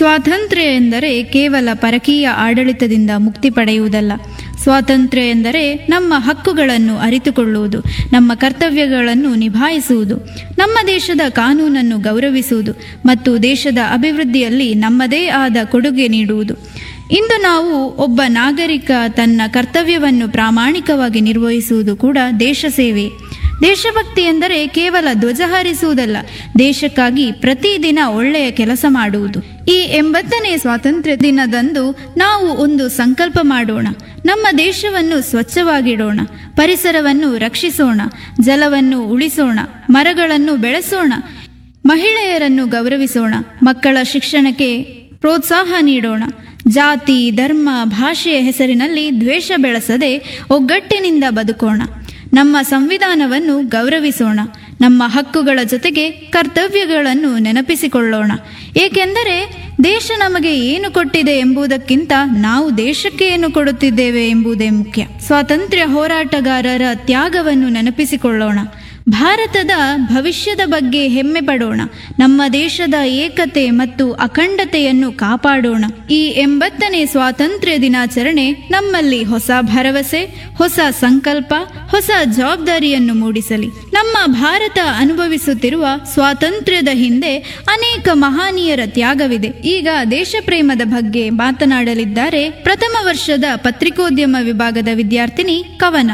ಸ್ವಾತಂತ್ರ್ಯ ಎಂದರೆ ಕೇವಲ ಪರಕೀಯ ಆಡಳಿತದಿಂದ ಮುಕ್ತಿ ಪಡೆಯುವುದಲ್ಲ ಸ್ವಾತಂತ್ರ್ಯ ಎಂದರೆ ನಮ್ಮ ಹಕ್ಕುಗಳನ್ನು ಅರಿತುಕೊಳ್ಳುವುದು ನಮ್ಮ ಕರ್ತವ್ಯಗಳನ್ನು ನಿಭಾಯಿಸುವುದು ನಮ್ಮ ದೇಶದ ಕಾನೂನನ್ನು ಗೌರವಿಸುವುದು ಮತ್ತು ದೇಶದ ಅಭಿವೃದ್ಧಿಯಲ್ಲಿ ನಮ್ಮದೇ ಆದ ಕೊಡುಗೆ ನೀಡುವುದು ಇಂದು ನಾವು ಒಬ್ಬ ನಾಗರಿಕ ತನ್ನ ಕರ್ತವ್ಯವನ್ನು ಪ್ರಾಮಾಣಿಕವಾಗಿ ನಿರ್ವಹಿಸುವುದು ಕೂಡ ದೇಶ ಸೇವೆ ದೇಶಭಕ್ತಿ ಎಂದರೆ ಕೇವಲ ಧ್ವಜ ಹಾರಿಸುವುದಲ್ಲ ದೇಶಕ್ಕಾಗಿ ಪ್ರತಿದಿನ ಒಳ್ಳೆಯ ಕೆಲಸ ಮಾಡುವುದು ಈ ಎಂಬತ್ತನೇ ಸ್ವಾತಂತ್ರ್ಯ ದಿನದಂದು ನಾವು ಒಂದು ಸಂಕಲ್ಪ ಮಾಡೋಣ ನಮ್ಮ ದೇಶವನ್ನು ಸ್ವಚ್ಛವಾಗಿಡೋಣ ಪರಿಸರವನ್ನು ರಕ್ಷಿಸೋಣ ಜಲವನ್ನು ಉಳಿಸೋಣ ಮರಗಳನ್ನು ಬೆಳೆಸೋಣ ಮಹಿಳೆಯರನ್ನು ಗೌರವಿಸೋಣ ಮಕ್ಕಳ ಶಿಕ್ಷಣಕ್ಕೆ ಪ್ರೋತ್ಸಾಹ ನೀಡೋಣ ಜಾತಿ ಧರ್ಮ ಭಾಷೆಯ ಹೆಸರಿನಲ್ಲಿ ದ್ವೇಷ ಬೆಳೆಸದೆ ಒಗ್ಗಟ್ಟಿನಿಂದ ಬದುಕೋಣ ನಮ್ಮ ಸಂವಿಧಾನವನ್ನು ಗೌರವಿಸೋಣ ನಮ್ಮ ಹಕ್ಕುಗಳ ಜೊತೆಗೆ ಕರ್ತವ್ಯಗಳನ್ನು ನೆನಪಿಸಿಕೊಳ್ಳೋಣ ಏಕೆಂದರೆ ದೇಶ ನಮಗೆ ಏನು ಕೊಟ್ಟಿದೆ ಎಂಬುದಕ್ಕಿಂತ ನಾವು ದೇಶಕ್ಕೆ ಏನು ಕೊಡುತ್ತಿದ್ದೇವೆ ಎಂಬುದೇ ಮುಖ್ಯ ಸ್ವಾತಂತ್ರ್ಯ ಹೋರಾಟಗಾರರ ತ್ಯಾಗವನ್ನು ನೆನಪಿಸಿಕೊಳ್ಳೋಣ ಭಾರತದ ಭವಿಷ್ಯದ ಬಗ್ಗೆ ಹೆಮ್ಮೆ ಪಡೋಣ ನಮ್ಮ ದೇಶದ ಏಕತೆ ಮತ್ತು ಅಖಂಡತೆಯನ್ನು ಕಾಪಾಡೋಣ ಈ ಎಂಬತ್ತನೇ ಸ್ವಾತಂತ್ರ್ಯ ದಿನಾಚರಣೆ ನಮ್ಮಲ್ಲಿ ಹೊಸ ಭರವಸೆ ಹೊಸ ಸಂಕಲ್ಪ ಹೊಸ ಜವಾಬ್ದಾರಿಯನ್ನು ಮೂಡಿಸಲಿ ನಮ್ಮ ಭಾರತ ಅನುಭವಿಸುತ್ತಿರುವ ಸ್ವಾತಂತ್ರ್ಯದ ಹಿಂದೆ ಅನೇಕ ಮಹನೀಯರ ತ್ಯಾಗವಿದೆ ಈಗ ದೇಶಪ್ರೇಮದ ಬಗ್ಗೆ ಮಾತನಾಡಲಿದ್ದಾರೆ ಪ್ರಥಮ ವರ್ಷದ ಪತ್ರಿಕೋದ್ಯಮ ವಿಭಾಗದ ವಿದ್ಯಾರ್ಥಿನಿ ಕವನ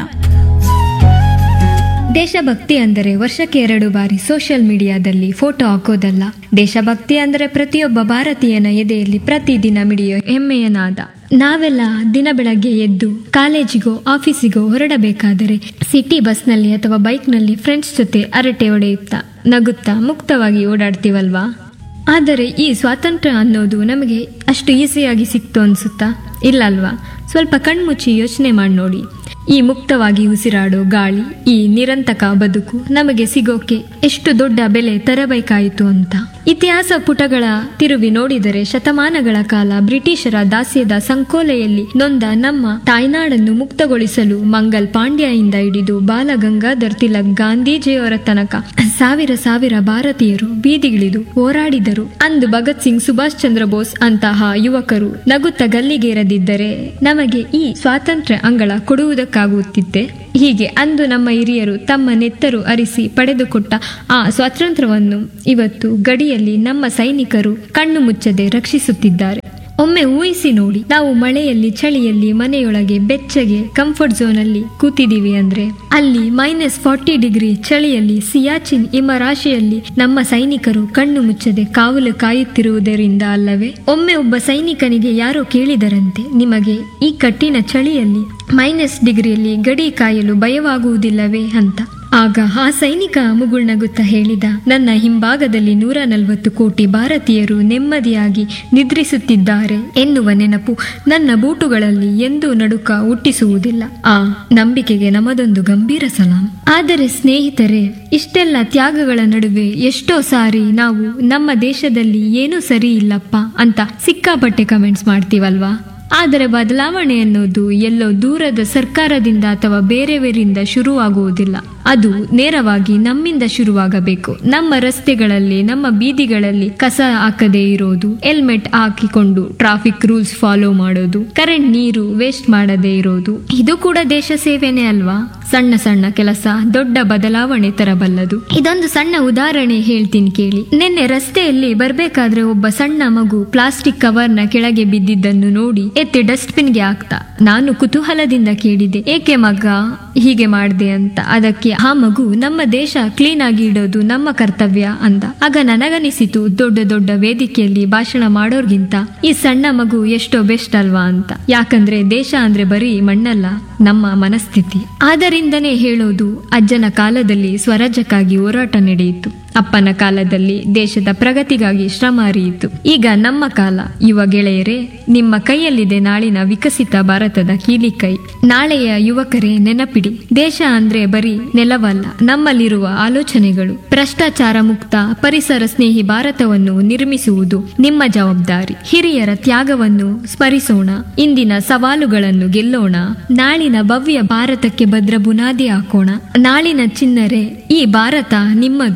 ದೇಶಭಕ್ತಿ ಅಂದರೆ ವರ್ಷಕ್ಕೆ ಎರಡು ಬಾರಿ ಸೋಷಿಯಲ್ ಮೀಡಿಯಾದಲ್ಲಿ ಫೋಟೋ ಹಾಕೋದಲ್ಲ ದೇಶಭಕ್ತಿ ಅಂದರೆ ಪ್ರತಿಯೊಬ್ಬ ಭಾರತೀಯನ ಎದೆಯಲ್ಲಿ ಪ್ರತಿದಿನ ಮಿಡಿಯೋ ಹೆಮ್ಮೆಯ ನಾದ ನಾವೆಲ್ಲ ದಿನ ಬೆಳಗ್ಗೆ ಎದ್ದು ಕಾಲೇಜಿಗೋ ಆಫೀಸಿಗೋ ಹೊರಡಬೇಕಾದರೆ ಸಿಟಿ ಬಸ್ನಲ್ಲಿ ಅಥವಾ ಬೈಕ್ನಲ್ಲಿ ಫ್ರೆಂಡ್ಸ್ ಜೊತೆ ಅರಟೆ ಹೊಡೆಯುತ್ತಾ ನಗುತ್ತಾ ಮುಕ್ತವಾಗಿ ಓಡಾಡ್ತೀವಲ್ವಾ ಆದರೆ ಈ ಸ್ವಾತಂತ್ರ್ಯ ಅನ್ನೋದು ನಮಗೆ ಅಷ್ಟು ಈಸಿಯಾಗಿ ಸಿಕ್ತು ಅನ್ಸುತ್ತಾ ಇಲ್ಲಲ್ವಾ ಸ್ವಲ್ಪ ಕಣ್ಮುಚ್ಚಿ ಯೋಚನೆ ಮಾಡಿ ನೋಡಿ ಈ ಮುಕ್ತವಾಗಿ ಉಸಿರಾಡೋ ಗಾಳಿ ಈ ನಿರಂತಕ ಬದುಕು ನಮಗೆ ಸಿಗೋಕೆ ಎಷ್ಟು ದೊಡ್ಡ ಬೆಲೆ ತರಬೇಕಾಯಿತು ಅಂತ ಇತಿಹಾಸ ಪುಟಗಳ ತಿರುವಿ ನೋಡಿದರೆ ಶತಮಾನಗಳ ಕಾಲ ಬ್ರಿಟಿಷರ ದಾಸ್ಯದ ಸಂಕೋಲೆಯಲ್ಲಿ ನೊಂದ ನಮ್ಮ ತಾಯ್ನಾಡನ್ನು ಮುಕ್ತಗೊಳಿಸಲು ಮಂಗಲ್ ಪಾಂಡ್ಯದಿಂದ ಹಿಡಿದು ಬಾಲ ಗಂಗಾಧರ್ ತಿಲಕ್ ಗಾಂಧೀಜಿಯವರ ತನಕ ಸಾವಿರ ಸಾವಿರ ಭಾರತೀಯರು ಬೀದಿಗಿಳಿದು ಹೋರಾಡಿದರು ಅಂದು ಭಗತ್ ಸಿಂಗ್ ಸುಭಾಷ್ ಚಂದ್ರ ಬೋಸ್ ಅಂತಹ ಯುವಕರು ನಗುತ್ತ ಗಲ್ಲಿಗೇರದಿದ್ದರೆ ನಮಗೆ ಈ ಸ್ವಾತಂತ್ರ್ಯ ಅಂಗಳ ಕೊಡುವುದಕ್ಕಾಗುತ್ತಿದ್ದೆ ಹೀಗೆ ಅಂದು ನಮ್ಮ ಹಿರಿಯರು ತಮ್ಮ ನೆತ್ತರು ಅರಿಸಿ ಪಡೆದುಕೊಟ್ಟ ಆ ಸ್ವಾತಂತ್ರ್ಯವನ್ನು ಇವತ್ತು ಗಡಿಯಲ್ಲಿ ನಮ್ಮ ಸೈನಿಕರು ಕಣ್ಣು ಮುಚ್ಚದೆ ರಕ್ಷಿಸುತ್ತಿದ್ದಾರೆ ಒಮ್ಮೆ ಊಹಿಸಿ ನೋಡಿ ನಾವು ಮಳೆಯಲ್ಲಿ ಚಳಿಯಲ್ಲಿ ಮನೆಯೊಳಗೆ ಬೆಚ್ಚಗೆ ಕಂಫರ್ಟ್ ಝೋನ್ ಅಲ್ಲಿ ಕೂತಿದೀವಿ ಅಂದ್ರೆ ಅಲ್ಲಿ ಮೈನಸ್ ಫಾರ್ಟಿ ಡಿಗ್ರಿ ಚಳಿಯಲ್ಲಿ ಸಿಯಾಚಿನ್ ಹಿಮ ರಾಶಿಯಲ್ಲಿ ನಮ್ಮ ಸೈನಿಕರು ಕಣ್ಣು ಮುಚ್ಚದೆ ಕಾವಲು ಕಾಯುತ್ತಿರುವುದರಿಂದ ಅಲ್ಲವೇ ಒಮ್ಮೆ ಒಬ್ಬ ಸೈನಿಕನಿಗೆ ಯಾರೋ ಕೇಳಿದರಂತೆ ನಿಮಗೆ ಈ ಕಠಿಣ ಚಳಿಯಲ್ಲಿ ಮೈನಸ್ ಡಿಗ್ರಿಯಲ್ಲಿ ಗಡಿ ಕಾಯಲು ಭಯವಾಗುವುದಿಲ್ಲವೇ ಅಂತ ಆಗ ಆ ಸೈನಿಕ ಮುಗುಳ್ನಗುತ್ತಾ ಹೇಳಿದ ನನ್ನ ಹಿಂಭಾಗದಲ್ಲಿ ನೂರ ನಲವತ್ತು ಕೋಟಿ ಭಾರತೀಯರು ನೆಮ್ಮದಿಯಾಗಿ ನಿದ್ರಿಸುತ್ತಿದ್ದಾರೆ ಎನ್ನುವ ನೆನಪು ನನ್ನ ಬೂಟುಗಳಲ್ಲಿ ಎಂದೂ ನಡುಕ ಹುಟ್ಟಿಸುವುದಿಲ್ಲ ಆ ನಂಬಿಕೆಗೆ ನಮದೊಂದು ಗಂಭೀರ ಸಲಾಂ ಆದರೆ ಸ್ನೇಹಿತರೆ ಇಷ್ಟೆಲ್ಲ ತ್ಯಾಗಗಳ ನಡುವೆ ಎಷ್ಟೋ ಸಾರಿ ನಾವು ನಮ್ಮ ದೇಶದಲ್ಲಿ ಏನೂ ಸರಿ ಇಲ್ಲಪ್ಪ ಅಂತ ಸಿಕ್ಕಾಪಟ್ಟೆ ಕಮೆಂಟ್ಸ್ ಮಾಡ್ತೀವಲ್ವಾ ಆದರೆ ಬದಲಾವಣೆ ಅನ್ನೋದು ಎಲ್ಲೋ ದೂರದ ಸರ್ಕಾರದಿಂದ ಅಥವಾ ಬೇರೆಯವರಿಂದ ಶುರುವಾಗುವುದಿಲ್ಲ ಅದು ನೇರವಾಗಿ ನಮ್ಮಿಂದ ಶುರುವಾಗಬೇಕು ನಮ್ಮ ರಸ್ತೆಗಳಲ್ಲಿ ನಮ್ಮ ಬೀದಿಗಳಲ್ಲಿ ಕಸ ಹಾಕದೇ ಇರೋದು ಹೆಲ್ಮೆಟ್ ಹಾಕಿಕೊಂಡು ಟ್ರಾಫಿಕ್ ರೂಲ್ಸ್ ಫಾಲೋ ಮಾಡೋದು ಕರೆಂಟ್ ನೀರು ವೇಸ್ಟ್ ಮಾಡದೇ ಇರೋದು ಇದು ಕೂಡ ದೇಶ ಸೇವೆನೇ ಅಲ್ವಾ ಸಣ್ಣ ಸಣ್ಣ ಕೆಲಸ ದೊಡ್ಡ ಬದಲಾವಣೆ ತರಬಲ್ಲದು ಇದೊಂದು ಸಣ್ಣ ಉದಾಹರಣೆ ಹೇಳ್ತೀನಿ ಕೇಳಿ ನಿನ್ನೆ ರಸ್ತೆಯಲ್ಲಿ ಬರ್ಬೇಕಾದ್ರೆ ಒಬ್ಬ ಸಣ್ಣ ಮಗು ಪ್ಲಾಸ್ಟಿಕ್ ಕವರ್ನ ಕೆಳಗೆ ಬಿದ್ದಿದ್ದನ್ನು ನೋಡಿ ಎತ್ತಿ ಡಸ್ಟ್ಬಿನ್ಗೆ ಹಾಕ್ತಾ ನಾನು ಕುತೂಹಲದಿಂದ ಕೇಳಿದೆ ಏಕೆ ಮಗ ಹೀಗೆ ಮಾಡಿದೆ ಅಂತ ಅದಕ್ಕೆ ಆ ಮಗು ನಮ್ಮ ದೇಶ ಕ್ಲೀನ್ ಆಗಿ ಇಡೋದು ನಮ್ಮ ಕರ್ತವ್ಯ ಅಂದ ಆಗ ನನಗನಿಸಿತು ದೊಡ್ಡ ದೊಡ್ಡ ವೇದಿಕೆಯಲ್ಲಿ ಭಾಷಣ ಮಾಡೋರ್ಗಿಂತ ಈ ಸಣ್ಣ ಮಗು ಎಷ್ಟೋ ಬೆಸ್ಟ್ ಅಲ್ವಾ ಅಂತ ಯಾಕಂದ್ರೆ ದೇಶ ಅಂದ್ರೆ ಬರೀ ಮಣ್ಣಲ್ಲ ನಮ್ಮ ಮನಸ್ಥಿತಿ ಆದ್ದರಿಂದನೇ ಹೇಳೋದು ಅಜ್ಜನ ಕಾಲದಲ್ಲಿ ಸ್ವರಾಜ್ಯಕ್ಕಾಗಿ ಹೋರಾಟ ನಡೆಯಿತು ಅಪ್ಪನ ಕಾಲದಲ್ಲಿ ದೇಶದ ಪ್ರಗತಿಗಾಗಿ ಶ್ರಮ ಅರಿಯಿತು ಈಗ ನಮ್ಮ ಕಾಲ ಯುವ ಗೆಳೆಯರೇ ನಿಮ್ಮ ಕೈಯಲ್ಲಿದೆ ನಾಳಿನ ವಿಕಸಿತ ಭಾರತದ ಕೀಲಿಕೈ ನಾಳೆಯ ಯುವಕರೇ ನೆನಪಿಡಿ ದೇಶ ಅಂದ್ರೆ ಬರೀ ನೆಲವಲ್ಲ ನಮ್ಮಲ್ಲಿರುವ ಆಲೋಚನೆಗಳು ಭ್ರಷ್ಟಾಚಾರ ಮುಕ್ತ ಪರಿಸರ ಸ್ನೇಹಿ ಭಾರತವನ್ನು ನಿರ್ಮಿಸುವುದು ನಿಮ್ಮ ಜವಾಬ್ದಾರಿ ಹಿರಿಯರ ತ್ಯಾಗವನ್ನು ಸ್ಮರಿಸೋಣ ಇಂದಿನ ಸವಾಲುಗಳನ್ನು ಗೆಲ್ಲೋಣ ನಾಳಿನ ಭವ್ಯ ಭಾರತಕ್ಕೆ ಭದ್ರ ಬುನಾದಿ ಹಾಕೋಣ ನಾಳಿನ ಚಿನ್ನರೆ ಈ ಭಾರತ ನಿಮ್ಮದು ನಿಮ್ಮ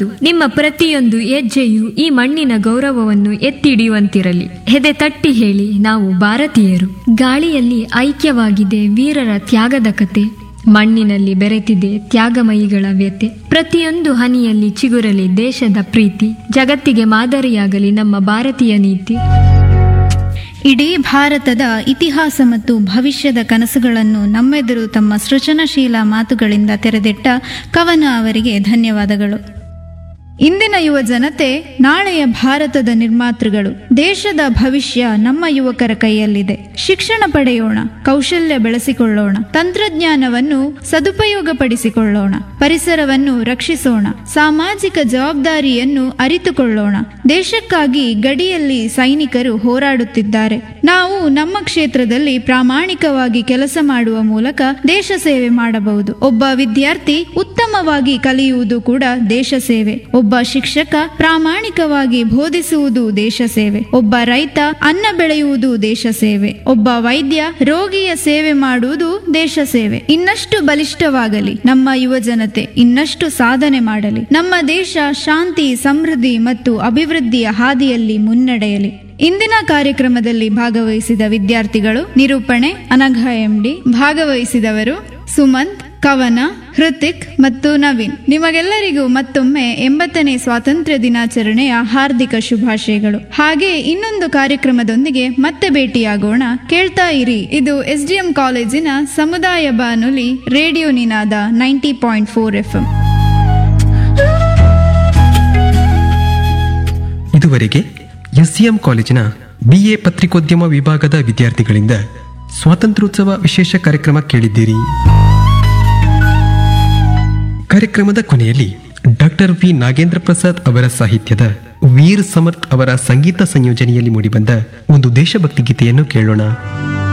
ಪ್ರತಿಯೊಂದು ಹೆಜ್ಜೆಯು ಈ ಮಣ್ಣಿನ ಗೌರವವನ್ನು ಎತ್ತಿಡಿಯುವಂತಿರಲಿ ಹೆದೆ ತಟ್ಟಿ ಹೇಳಿ ನಾವು ಭಾರತೀಯರು ಗಾಳಿಯಲ್ಲಿ ಐಕ್ಯವಾಗಿದೆ ವೀರರ ತ್ಯಾಗದ ಕತೆ ಮಣ್ಣಿನಲ್ಲಿ ಬೆರೆತಿದೆ ತ್ಯಾಗಮಯಿಗಳ ವ್ಯತೆ ಪ್ರತಿಯೊಂದು ಹನಿಯಲ್ಲಿ ಚಿಗುರಲಿ ದೇಶದ ಪ್ರೀತಿ ಜಗತ್ತಿಗೆ ಮಾದರಿಯಾಗಲಿ ನಮ್ಮ ಭಾರತೀಯ ನೀತಿ ಇಡೀ ಭಾರತದ ಇತಿಹಾಸ ಮತ್ತು ಭವಿಷ್ಯದ ಕನಸುಗಳನ್ನು ನಮ್ಮೆದುರು ತಮ್ಮ ಸೃಜನಶೀಲ ಮಾತುಗಳಿಂದ ತೆರೆದಿಟ್ಟ ಕವನ ಅವರಿಗೆ ಧನ್ಯವಾದಗಳು ಇಂದಿನ ಯುವ ಜನತೆ ನಾಳೆಯ ಭಾರತದ ನಿರ್ಮಾತೃಗಳು ದೇಶದ ಭವಿಷ್ಯ ನಮ್ಮ ಯುವಕರ ಕೈಯಲ್ಲಿದೆ ಶಿಕ್ಷಣ ಪಡೆಯೋಣ ಕೌಶಲ್ಯ ಬೆಳೆಸಿಕೊಳ್ಳೋಣ ತಂತ್ರಜ್ಞಾನವನ್ನು ಸದುಪಯೋಗಪಡಿಸಿಕೊಳ್ಳೋಣ ಪರಿಸರವನ್ನು ರಕ್ಷಿಸೋಣ ಸಾಮಾಜಿಕ ಜವಾಬ್ದಾರಿಯನ್ನು ಅರಿತುಕೊಳ್ಳೋಣ ದೇಶಕ್ಕಾಗಿ ಗಡಿಯಲ್ಲಿ ಸೈನಿಕರು ಹೋರಾಡುತ್ತಿದ್ದಾರೆ ನಾವು ನಮ್ಮ ಕ್ಷೇತ್ರದಲ್ಲಿ ಪ್ರಾಮಾಣಿಕವಾಗಿ ಕೆಲಸ ಮಾಡುವ ಮೂಲಕ ದೇಶ ಸೇವೆ ಮಾಡಬಹುದು ಒಬ್ಬ ವಿದ್ಯಾರ್ಥಿ ಉತ್ತಮವಾಗಿ ಕಲಿಯುವುದು ಕೂಡ ದೇಶ ಸೇವೆ ಒಬ್ಬ ಶಿಕ್ಷಕ ಪ್ರಾಮಾಣಿಕವಾಗಿ ಬೋಧಿಸುವುದು ದೇಶ ಸೇವೆ ಒಬ್ಬ ರೈತ ಅನ್ನ ಬೆಳೆಯುವುದು ದೇಶ ಸೇವೆ ಒಬ್ಬ ವೈದ್ಯ ರೋಗಿಯ ಸೇವೆ ಮಾಡುವುದು ದೇಶ ಸೇವೆ ಇನ್ನಷ್ಟು ಬಲಿಷ್ಠವಾಗಲಿ ನಮ್ಮ ಯುವ ಜನತೆ ಇನ್ನಷ್ಟು ಸಾಧನೆ ಮಾಡಲಿ ನಮ್ಮ ದೇಶ ಶಾಂತಿ ಸಮೃದ್ಧಿ ಮತ್ತು ಅಭಿವೃದ್ಧಿಯ ಹಾದಿಯಲ್ಲಿ ಮುನ್ನಡೆಯಲಿ ಇಂದಿನ ಕಾರ್ಯಕ್ರಮದಲ್ಲಿ ಭಾಗವಹಿಸಿದ ವಿದ್ಯಾರ್ಥಿಗಳು ನಿರೂಪಣೆ ಅನಘ ಎಂಡಿ ಭಾಗವಹಿಸಿದವರು ಸುಮಂತ್ ಕವನ ಹೃತಿಕ್ ಮತ್ತು ನವೀನ್ ನಿಮಗೆಲ್ಲರಿಗೂ ಮತ್ತೊಮ್ಮೆ ಎಂಬತ್ತನೇ ಸ್ವಾತಂತ್ರ್ಯ ದಿನಾಚರಣೆಯ ಹಾರ್ದಿಕ ಶುಭಾಶಯಗಳು ಹಾಗೆ ಇನ್ನೊಂದು ಕಾರ್ಯಕ್ರಮದೊಂದಿಗೆ ಮತ್ತೆ ಭೇಟಿಯಾಗೋಣ ಕೇಳ್ತಾ ಇರಿ ಇದು ಎಸ್ ಡಿ ಎಂ ಕಾಲೇಜಿನ ಸಮುದಾಯ ಬಾನುಲಿ radio Ninaada ninety point four F M ಇದುವರೆಗೆ ಎಸ್ಸಿಎಂ ಕಾಲೇಜಿನ ಬಿಎ ಪತ್ರಿಕೋದ್ಯಮ ವಿಭಾಗದ ವಿದ್ಯಾರ್ಥಿಗಳಿಂದ ಸ್ವಾತಂತ್ರ್ಯೋತ್ಸವ ವಿಶೇಷ ಕಾರ್ಯಕ್ರಮ ಕೇಳಿದ್ದೀರಿ ಕಾರ್ಯಕ್ರಮದ ಕೊನೆಯಲ್ಲಿ ಡಾಕ್ಟರ್ ವಿ ನಾಗೇಂದ್ರ ಪ್ರಸಾದ್ ಅವರ ಸಾಹಿತ್ಯದ ವೀರ್ ಸಮರ್ಥ್ ಅವರ ಸಂಗೀತ ಸಂಯೋಜನೆಯಲ್ಲಿ ಮೂಡಿಬಂದ ಒಂದು ದೇಶಭಕ್ತಿ ಗೀತೆಯನ್ನು ಕೇಳೋಣ